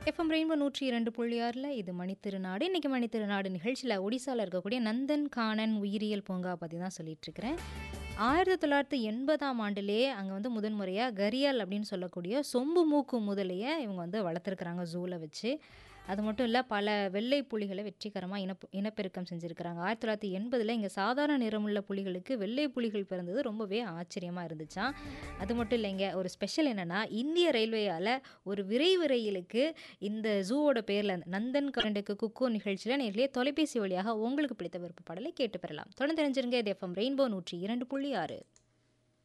FM rainbow நூற்றி இரண்டு புள்ளி ஆறில் இது மணித்திருநாடு இன்றைக்கி மணித்திருநாடு நிகழ்ச்சியில் ஒடிசாவில் இருக்கக்கூடிய நந்தன் கானன் உயிரியல் பூங்கா பற்றி தான் சொல்லிட்டு இருக்கிறேன் ஆயிரத்தி தொள்ளாயிரத்தி எண்பதாம் ஆண்டுலேயே அங்கே வந்து முதன்முறையாக கரியால் அப்படின்னு சொல்லக்கூடிய சொம்பு மூக்கு முதலையை இவங்க வந்து வளர்த்துருக்குறாங்க ஜூவில் வச்சு அது மட்டும் இல்லை பல வெள்ளை புலிகளை வெற்றிகரமாக இனப் இனப்பெருக்கம் செஞ்சுருக்கிறாங்க ஆயிரத்தி தொள்ளாயிரத்தி எண்பதில் இங்கே சாதாரண நிறமுள்ள புலிகளுக்கு வெள்ளை புலிகள் பிறந்தது ரொம்பவே ஆச்சரியமாக இருந்துச்சாம் அது மட்டும் இல்லைங்க ஒரு ஸ்பெஷல் என்னென்னா இந்திய ரயில்வேயால் ஒரு விரைவு ரயிலுக்கு இந்த ஜூவோட பேரில் நந்தன் கரண்டுக்கு குக்கோ நிகழ்ச்சியில் நேரிலே தொலைபேசி வழியாக உங்களுக்கு பிடித்த விருப்ப பாடலை கேட்டு பெறலாம் தொடர்ந்து தெரிஞ்சிருங்க இது எஃப்எம் ரெயின்போ நூற்றி இரண்டு புள்ளி ஆறு